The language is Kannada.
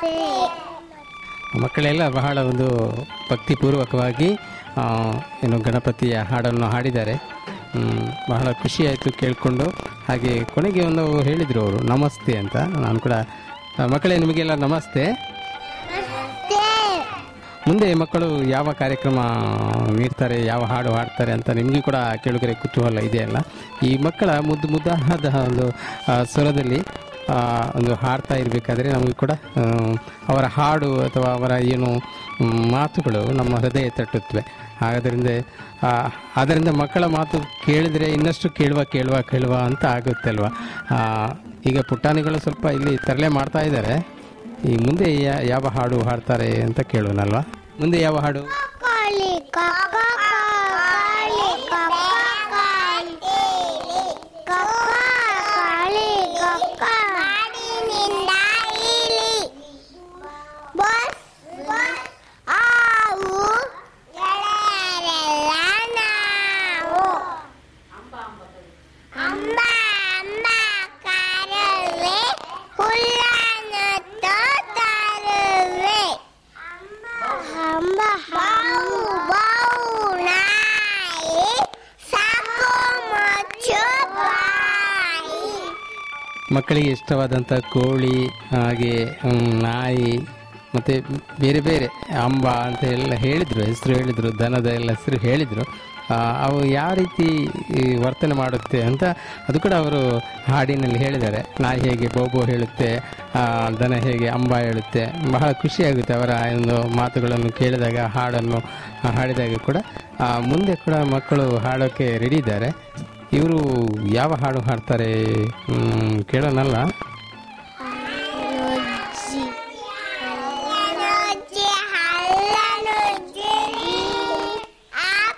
ಮಕ್ಕಳೆಲ್ಲ ಬಹಳ ಒಂದು ಭಕ್ತಿಪೂರ್ವಕವಾಗಿ ಆ, ಏನು ಗಣಪತಿಯ ಹಾಡನ್ನು ಹಾಡಿದ್ದಾರೆ ಹ್ಮ್, ಬಹಳ ಖುಷಿ ಆಯಿತು ಕೇಳಿಕೊಂಡು ಹಾಗೆ ಕೊನೆಗೆ ಒಂದು ಹೇಳಿದರು ಅವರು ನಮಸ್ತೆ ಅಂತ ನಾನು ಕೂಡ ಆ, ಮಕ್ಕಳೇ ನಿಮಗೆಲ್ಲ ನಮಸ್ತೆ ಮುಂದೆ ಮಕ್ಕಳು ಯಾವ ಕಾರ್ಯಕ್ರಮ ನೀಡ್ತಾರೆ ಯಾವ ಹಾಡು ಹಾಡ್ತಾರೆ ಅಂತ ನಿಮಗೂ ಕೂಡ ಕೇಳುಗರೆ ಕುತೂಹಲ ಇದೆಯಲ್ಲ ಈ ಮಕ್ಕಳ ಮುದ್ದು ಮುದ್ದಾದ ಒಂದು ಆ, ಸ್ವರದಲ್ಲಿ ಆ, ಒಂದು ಹಾಡ್ತಾ ಇರಬೇಕಾದ್ರೆ ನಮಗೆ ಕೂಡ ಆ, ಅವರ ಹಾಡು ಅಥವಾ ಅವರ ಏನು ಮ್, ಮಾತುಗಳು ನಮ್ಮ ಹೃದಯ ತಟ್ಟುತ್ತವೆ ಆದ್ದರಿಂದ ಆ, ಆದ್ದರಿಂದ ಮಕ್ಕಳ ಮಾತು ಕೇಳಿದರೆ ಇನ್ನಷ್ಟು ಕೇಳುವ ಕೇಳುವ ಕೇಳುವ ಅಂತ ಆಗುತ್ತೆ ಅಲ್ವಾ ಆ, ಈಗ ಪುಟಾಣಿಗಳು ಸ್ವಲ್ಪ ಇಲ್ಲಿ ತರಲೆ ಮಾಡ್ತಾ ಇದ್ದಾರೆ ಈ ಮುಂದೆ ಯಾ- ಯಾವ ಹಾಡು ಹಾಡ್ತಾರೆ ಅಂತ ಕೇಳೋಣಲ್ವಾ ಮುಂದೆ ಯಾವ ಹಾಡು ಕಾಳಿ ಕಕ್ಕ ಕಾಳಿ ಕಕ್ಕ ಕಾಳಿ ಕಕ್ಕ ಕಾಡಿನಿಂದ ಇಳಿ ಬಸ್ ಆವು ಗೆಳೆಯರೆಲ್ಲ ನಾವು ಅಮ್ಮ ಅಮ್ಮ ಕಾರವೆ ಹುಲ್ಲನ್ನು ತರುವೆ ಅಂಬ ಬಾವು ಬಾವು ನಾಯಿ ಸಾಕು ಮಚ್ಚು ಬಾಯಿ ಮಕ್ಕಳಿಗೆ ಇಷ್ಟವಾದಂಥ ಕೋಳಿ ಹಾಗೆ ಹ್ಮ್, ನಾಯಿ ಮತ್ತು ಬೇರೆ ಬೇರೆ ಅಂಬ ಅಂತ ಎಲ್ಲ ಹೇಳಿದರು ಹೆಸರು ಹೇಳಿದರು ದನದ ಎಲ್ಲ ಹೆಸರು ಹೇಳಿದರು ಅವು ಯಾವ ರೀತಿ ಈ ವರ್ತನೆ ಮಾಡುತ್ತೆ ಅಂತ ಅದು ಕೂಡ ಅವರು ಹಾಡಿನಲ್ಲಿ ಹೇಳಿದ್ದಾರೆ ನಾಯಿ ಹೇಗೆ ಬೋಬೋ ಹೇಳುತ್ತೆ ಆ, ದನ ಹೇಗೆ ಅಂಬ ಹೇಳುತ್ತೆ ಬಹಳ ಖುಷಿಯಾಗುತ್ತೆ ಅವರ ಒಂದು ಮಾತುಗಳನ್ನು ಕೇಳಿದಾಗ ಹಾಡನ್ನು ಹಾಡಿದಾಗ ಕೂಡ ಆ, ಮುಂದೆ ಕೂಡ ಮಕ್ಕಳು ಹಾಡೋಕ್ಕೆ ರೆಡಿ ಇದ್ದಾರೆ ಇವರು ಯಾವ ಹಾಡು ಹಾಡ್ತಾರೆ ಹ್ಮ್, ಕೇಳೋಣಲ್ಲ